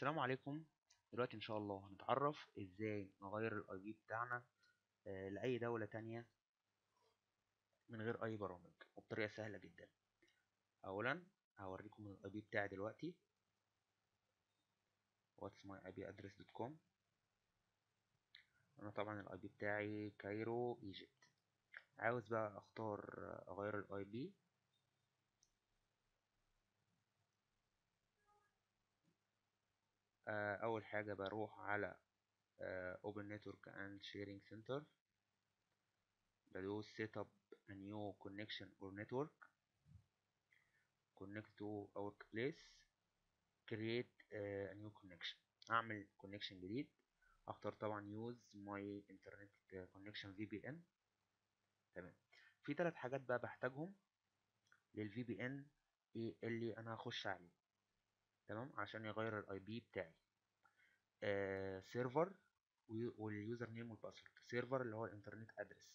السلام عليكم دلوقتي ان شاء الله هنتعرف ازاي نغير الاي بي بتاعنا آه، لاي دولة تانية من غير اي برامج وبطريقة سهلة جدا اولا هوريكم الاي بي بتاعي دلوقتي what's my ip address.com انا طبعا الاي بي بتاعي كايرو ايجيبت عاوز بقى اختار اغير الاي بي اول حاجة بروح على open network and sharing center بدوس set up a new connection or network connect to our workplace create a new connection اعمل connection جديد اختار طبعا use my internet connection VPN تمام في ثلاث حاجات بقى بحتاجهم للفي بي ان اللي انا هخش عليه تمام عشان يغير الاي بي بتاعي آه سيرفر واليوزر نيم والباسورد سيرفر اللي هو الانترنت ادرس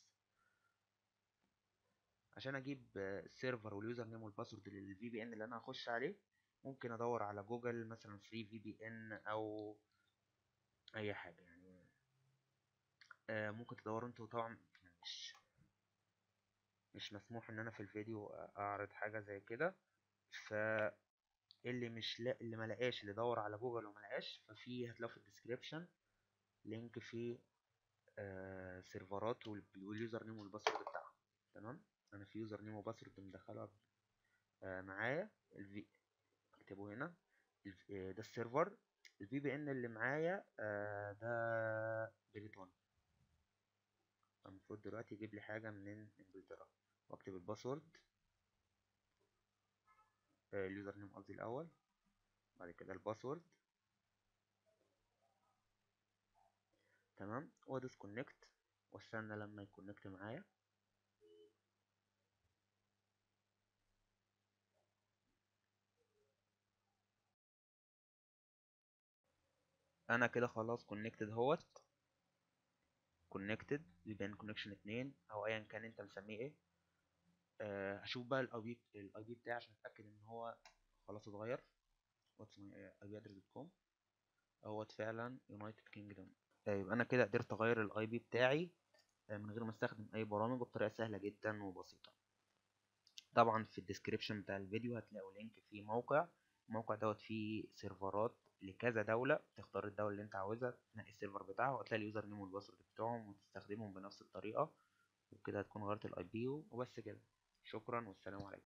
عشان اجيب السيرفر واليوزر نيم والباسورد للفي بي ان اللي انا هخش عليه ممكن ادور على جوجل مثلا فري في بي ان او اي حاجه يعني آه ممكن تدوروا انتوا طبعا مش مش مسموح ان انا في الفيديو اعرض حاجه زي كده ف اللي مش لا اللي ما لقاش اللي دور على جوجل وما لقاش ففي هتلاقوا في الديسكريبشن لينك في آه سيرفرات واليوزر نيم والباسورد بتاعهم تمام انا في يوزر نيم وباسورد مدخله آه معايا الفي اكتبه هنا آه ده السيرفر الفي بي ان اللي معايا آه ده بريطاني المفروض دلوقتي يجيب لي حاجه من انجلترا واكتب الباسورد اليوزر نيم قصدي الاول بعد كده الباسورد تمام وادوس كونكت واستنى لما يكونكت معايا انا كده خلاص كونكتد اهوت كونكتد يبان كونكشن اتنين او ايا كان انت مسميه ايه أه هشوف بقى الاي بي الاي بي بتاعي عشان اتاكد ان هو خلاص اتغير واتس ماي اي بي ادرس دوت كوم اهوت فعلا يونايتد كينجدوم يبقى انا كده قدرت اغير الاي بي بتاعي من غير ما استخدم اي برامج وبطريقه سهله جدا وبسيطه طبعا في الديسكريبشن بتاع الفيديو هتلاقوا لينك في موقع الموقع دوت فيه سيرفرات لكذا دولة تختار الدولة اللي انت عاوزها تنقي السيرفر بتاعها وهتلاقي اليوزر نيم والباسورد بتوعهم وتستخدمهم بنفس الطريقة وبكده هتكون غيرت الاي بي وبس كده شكرا والسلام عليكم